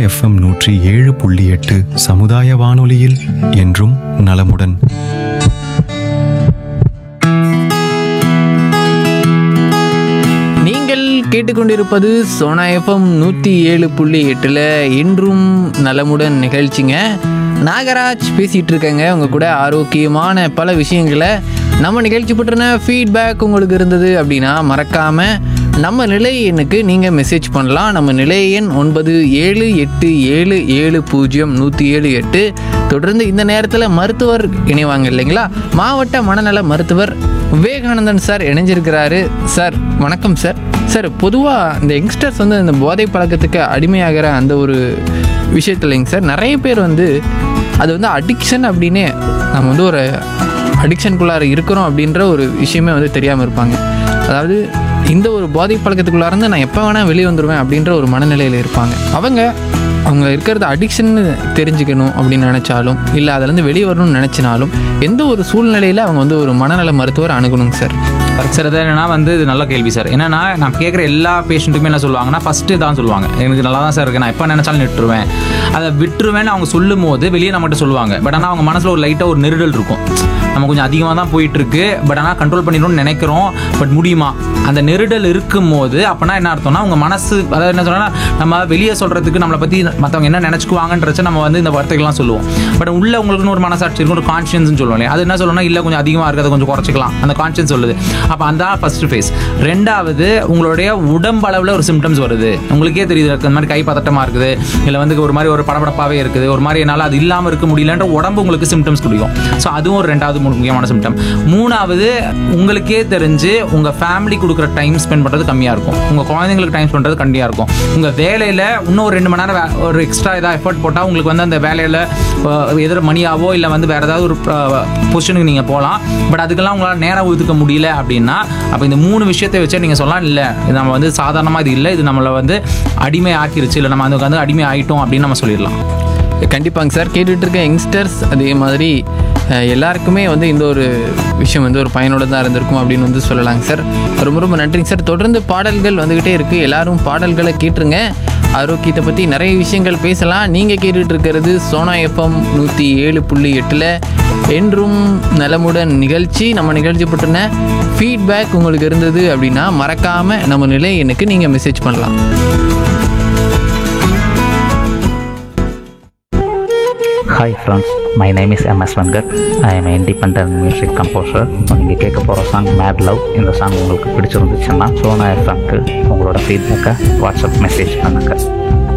FM நூற்றி ஏழு புள்ளி எட்டு சமுதாய வானொலியில் என்றும் நலமுடன் நீங்கள் கேட்டுக்கொண்டிருப்பது சோனா எஃப்எம் நூற்றி ஏழு புள்ளி எட்டில் இன்றும் நலமுடன் நிகழ்ச்சிங்க நாகராஜ் பேசிகிட்டு இருக்கேங்க உங்கள் கூட ஆரோக்கியமான பல விஷயங்களை நம்ம நிகழ்ச்சி பற்றின ஃபீட்பேக் உங்களுக்கு இருந்தது அப்படின்னா மறக்காமல் நம்ம நிலை எண்ணுக்கு நீங்கள் மெசேஜ் பண்ணலாம் நம்ம நிலை எண் ஒன்பது ஏழு எட்டு ஏழு ஏழு பூஜ்ஜியம் நூற்றி ஏழு எட்டு தொடர்ந்து இந்த நேரத்தில் மருத்துவர் இணைவாங்க இல்லைங்களா மாவட்ட மனநல மருத்துவர் விவேகானந்தன் சார் இணைஞ்சிருக்கிறாரு சார் வணக்கம் சார் சார் பொதுவாக இந்த யங்ஸ்டர்ஸ் வந்து இந்த போதை பழக்கத்துக்கு அடிமையாகிற அந்த ஒரு விஷயத்துலைங்க சார் நிறைய பேர் வந்து அது வந்து அடிக்ஷன் அப்படின்னே நம்ம வந்து ஒரு அடிக்ஷனுக்குள்ளார இருக்கிறோம் அப்படின்ற ஒரு விஷயமே வந்து தெரியாமல் இருப்பாங்க அதாவது இந்த ஒரு போதை பழக்கத்துக்குள்ளார இருந்து நான் எப்போ வேணால் வெளியே வந்துடுவேன் அப்படின்ற ஒரு மனநிலையில் இருப்பாங்க அவங்க அவங்க இருக்கிறது அடிக்ஷன்னு தெரிஞ்சுக்கணும் அப்படின்னு நினச்சாலும் இல்லை அதுலேருந்து வெளியே வரணும்னு நினச்சினாலும் எந்த ஒரு சூழ்நிலையில் அவங்க வந்து ஒரு மனநல மருத்துவர் அணுகணுங்க சார் சார் அது என்னன்னா வந்து இது நல்ல கேள்வி சார் என்னன்னா நான் கேட்குற எல்லா பேஷண்ட்டுக்குமே என்ன சொல்லுவாங்கன்னா ஃபஸ்ட்டு தான் சொல்லுவாங்க எனக்கு நல்லா தான் சார் இருக்கு நான் எப்போ நினைச்சாலும் விட்டுருவேன் அதை விட்டுருவேன்னு அவங்க சொல்லும் போது வெளியே நம்மகிட்ட சொல்லுவாங்க பட் ஆனால் அவங்க மனசில் ஒரு லைட்டாக ஒரு நெருடல் இருக்கும் நம்ம கொஞ்சம் அதிகமாக தான் போயிட்டு இருக்கு பட் ஆனால் கண்ட்ரோல் பண்ணிடணும்னு நினைக்கிறோம் பட் முடியுமா அந்த நெருடல் இருக்கும் போது அப்போனா என்ன அர்த்தம்னா உங்க மனசு அதாவது என்ன சொல்றேன்னா நம்ம வெளியே சொல்றதுக்கு நம்மளை பற்றி மற்றவங்க என்ன நினச்சிக்குவாங்கன்றச்ச நம்ம வந்து இந்த வார்த்தைகள்லாம் சொல்லுவோம் பட் உள்ள உங்களுக்குன்னு ஒரு மனசாட்சி இருக்கும் ஒரு கான்ஷியன்ஸ்னு சொல்லுவோம் இல்லையா அது என்ன சொல்லணும்னா இல்லை கொஞ்சம் அதிகமாக இருக்கிறத கொஞ்சம் குறைச்சிக்கலாம் அந்த கான்ஷியன்ஸ் சொல்லுது அப்போ அந்த ஃபர்ஸ்ட் ஃபேஸ் ரெண்டாவது உங்களுடைய உடம்பளவில் ஒரு சிம்டம்ஸ் வருது உங்களுக்கே தெரியுது இந்த மாதிரி கை பதட்டமாக இருக்குது இல்லை வந்து ஒரு மாதிரி ஒரு படபடப்பாகவே இருக்குது ஒரு மாதிரி என்னால் அது இல்லாமல் இருக்க முடியலன்ற உடம்பு உங்களுக்கு சிம்டம்ஸ் கொடுக்கும் ஸோ அதுவும் ஒரு ரெண்டாவது மு- முக்கியமான சிம்டம் மூணாவது உங்களுக்கே தெரிஞ்சு உங்கள் ஃபேமிலி கொடுக்குற டைம் ஸ்பெண்ட் பண்ணுறது கம்மியாக இருக்கும் உங்கள் குழந்தைங்களுக்கு டைம் பண்ணுறது கம்மியாக இருக்கும் உங்கள் வேலையில் இன்னும் ஒரு ரெண்டு மணி நேரம் வே- ஒரு எக்ஸ்ட்ரா ஏதாவது எஃபர்ட் போட்டால் உங்களுக்கு வந்து அந்த வேலையில் எதிர மணியாவோ இல்லை வந்து வேறு ஏதாவது ஒரு பொசிஷனுக்கு நீங்கள் போகலாம் பட் அதுக்கெல்லாம் உங்களால் நேரம் ஒதுக்க முடியல அப்படின்னா அப்போ இந்த மூணு விஷயத்தை வச்சே நீங்கள் சொல்லலாம் இல்லை இது நம்ம வந்து சாதாரணமாக இது இல்லை இது நம்மளை வந்து அடிமை ஆக்கிருச்சு இல்லை நம்ம அதுக்கு வந்து அடிமை ஆயிட்டோம் அப்படின்னு நம்ம சொல்லிடலாம் கண்டிப்பாங்க சார் கேட்டுட்டு இருக்க யங்ஸ்டர்ஸ் அதே மாதிரி அஹ், எல்லாருக்குமே வந்து இந்த ஒரு விஷயம் வந்து ஒரு பயனுள்ளதாக இருந்திருக்கும் அப்படின்னு வந்து சொல்லலாங்க சார் ரொம்ப ரொம்ப நன்றிங்க சார் தொடர்ந்து பாடல்கள் வந்துக்கிட்டே இருக்குது எல்லாரும் பாடல்களை கேட்டுருங்க ஆரோக்கியத்தை பற்றி நிறைய விஷயங்கள் பேசலாம் நீங்கள் கேட்டுட்டு இருக்கிறது சோனா எஃப்எம் நூற்றி ஏழு புள்ளி எட்டில் என்றும் நலமுடன் நிகழ்ச்சி நம்ம நிகழ்ச்சி பற்றின ஃபீட்பேக் உங்களுக்கு இருந்தது அப்படின்னா மறக்காமல் நம்ம நிலை எனக்கு நீங்கள் மெசேஜ் பண்ணலாம் hi friends my name is MS Venkat I am independent music composer நீங்கள் கேட்க போகிற சாங் மேட் லவ் இந்த சாங் உங்களுக்கு பிடிச்சிருந்துச்சுன்னா சோனா எஃப்எம்க்கு உங்களோட ஃபீட்பேக்கை வாட்ஸ்அப் மெசேஜ் பண்ணுங்கள்